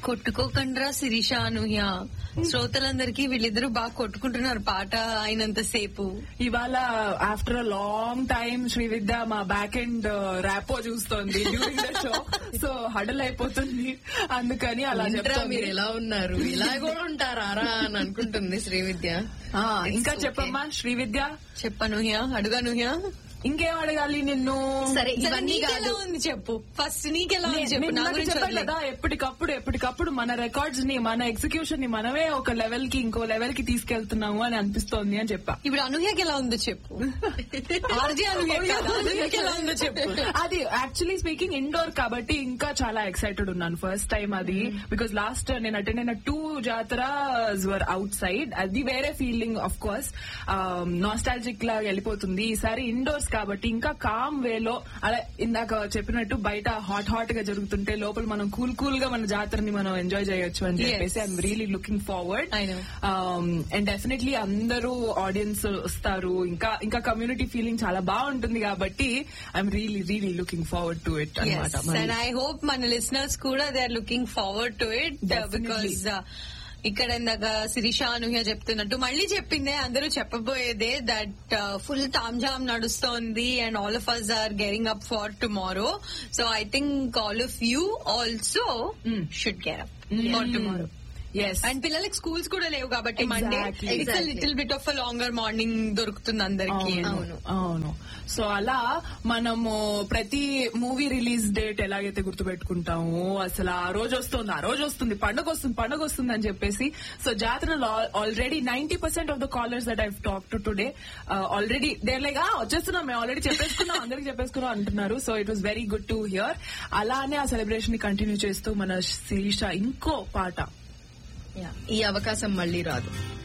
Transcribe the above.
కొట్టుకోకండ్రా శిరీష అనూహ్య శ్రోతలందరికీ వీళ్ళిద్దరూ బాగా కొట్టుకుంటున్నారు పాట అయినంత సేపు ఇవాళ after a long time Srividya మా బ్యాక్ ఎండ్ ర్యాపో చూస్తోంది డ్యూరింగ్ ద షో సో హడల్ అయిపోతుంది అందుకని అలా ఏంట్రా చెప్తోంది మీరు ఎలా ఉన్నారు ఇలా కూడా ఉంటారా రా అని అనుకుంటుంది శ్రీవిద్య ఆ, ఇంకా It's okay. చెప్పమ్మా శ్రీవిద్య చెప్పనూహ్య అడుగనూహ్య ఇంకేం అడగాలి నిన్ను సరే సరే, ఇవన్నీ నీకెలా కాదు ఉంది చెప్పు ఫస్ట్ నీకెలా ఉంది నే- చెప్పు నేను నా ఇందాక గురించి చెప్పాను వదిలేయ్. కదా ఎప్పటికప్పుడు ఎప్పటికప్పుడు మన రికార్డ్స్ ని మన ఎగ్జిక్యూషన్ ని మనమే ఒక లెవెల్ కి ఇంకో లెవెల్ కి తీసుకెళ్తున్నాము అని అనిపిస్తోంది అని చెప్పా ఇప్పుడు అనూహ్యకి ఎలా ఉందో చెప్పు ఆర్జే అనూహ్య కాదు, అనూహ్యకి ఎలా ఉందో చెప్పు అది యాక్చువల్లీ స్పీకింగ్ ఇండోర్ కాబట్టి ఇంకా చాలా ఎక్సైటెడ్ ఉన్నాను ఫస్ట్ టైం అది బికాస్ లాస్ట్ నేను అటెండ్ అయిన టూ జాతర వర్ అవుట్ సైడ్ అది వేరే ఫీలింగ్ ఆఫ్ కోర్స్ నాస్టాలజిక్ లాగా వెళ్ళిపోతుంది ఈసారి ఇండోర్స్ కాబట్టి ఇంకా కామ్ వేలో అలా ఇందాక చెప్పినట్టు బయట హాట్ హాట్ గా జరుగుతుంటే లోపల మనం కూల్ కూల్ గా మన జాతరని మనం ఎంజాయ్ చేయొచ్చు అని Yes. చెప్పేసి I'm really looking forward I know. And definitely అందరూ ఆడియన్స్ వస్తారు ఇంకా ఇంకా కమ్యూనిటీ ఫీలింగ్ చాలా బాగుంటుంది కాబట్టి I'm really really looking forward to it Yes, and I hope మన లిసనర్స్ కూడా they are looking forward to it Definitely. Because ఇక్కడ ఇందాక శిరీష అనూహ్య చెప్తున్నట్టు మళ్ళీ చెప్పిందే అందరూ చెప్పబోయేదే దట్ ఫుల్ తామ్ జామ్ నడుస్తోంది and all of us are gearing up for tomorrow so I think all of you also should get up for tomorrow yes and పిల్లలకి స్కూల్స్ కూడా లేవు కాబట్టి Monday Exactly. It's Exactly. Little bit of a longer morning దొరుకుతుంది అందరికి అవును అవును so అలా మనము ప్రతి మూవీ రిలీజ్ డేట్ ఎలాగైతే గుర్తుపెట్టుకుంటామో అసలు ఆ రోజు వస్తుంది ఆ రోజు వస్తుంది పండుగ వస్తుంది పండుగ వస్తుంది అని చెప్పేసి సో జాతరలో already ninety percent of the callers that I talk to today already there like వచ్చేస్తున్నాం మేము ఆల్రెడీ చెప్పేసుకున్నాం అందరికి చెప్పేసుకున్నాం అంటున్నారు so it was very good to hear అలానే ఆ సెలబ్రేషన్ ని కంటిన్యూ చేస్తూ మన శిరీష ఇంకో పాట ఈ అవకాశం మళ్ళీ రాదు